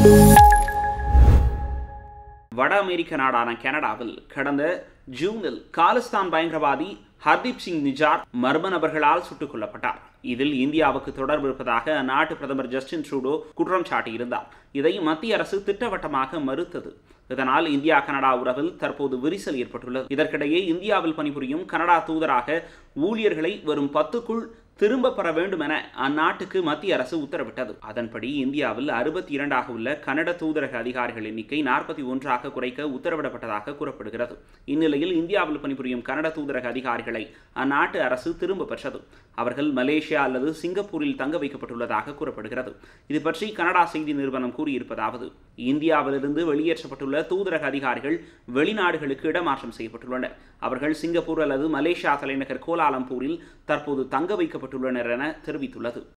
வட அமெரிக்க நாடான கனடாவில் கடந்த ஜூனில் காலிஸ்தான் பயங்கரவாதி ஹர்தீப் சிங் நிஜார் மர்ம நபர்களால் சுட்டுக் கொல்லப்பட்டார் இதில் இந்தியாவுக்கு தொடர்பு இருப்பதாக அந்நாட்டு பிரதமர் ஜஸ்டின் ட்ரூடோ குற்றம் சாட்டியிருந்தார் இதை மத்திய அரசு திட்டவட்டமாக மறுத்தது இதனால் இந்தியா கனடா உறவில் தற்போது விரிசல் ஏற்பட்டுள்ளது இதற்கிடையே இந்தியாவில் பணிபுரியும் கனடா தூதராக ஊழியர்களை வரும் பத்துக்குள் திரும்ப பெற வேண்டும் என அந்நாட்டுக்கு மத்திய அரசு உத்தரவிட்டது அதன்படி இந்தியாவில் அறுபத்தி இரண்டாக உள்ள கனட தூதரக அதிகாரிகள் எண்ணிக்கை நாற்பத்தி ஒன்றாக குறைக்க உத்தரவிடப்பட்டதாக கூறப்படுகிறது இந்நிலையில் இந்தியாவில் பணிபுரியும் கனட தூதரக அதிகாரிகளை அந்நாட்டு அரசு திரும்ப பெற்றது அவர்கள் மலேசியா அல்லது சிங்கப்பூரில் தங்க வைக்கப்பட்டுள்ளதாக கூறப்படுகிறது இது பற்றி கனடா செய்தி நிறுவனம் கூறியிருப்பதாவது இந்தியாவிலிருந்து வெளியேற்றப்பட்டுள்ள தூதரக அதிகாரிகள் வெளிநாடுகளுக்கு இடமாற்றம் செய்யப்பட்டுள்ளனர் அவர்கள் சிங்கப்பூர் அல்லது மலேசியா தலைநகர் கோலாலம்பூரில் தற்போது தங்க வைக்கப்பட்டுள்ளனர் என தெரிவித்துள்ளது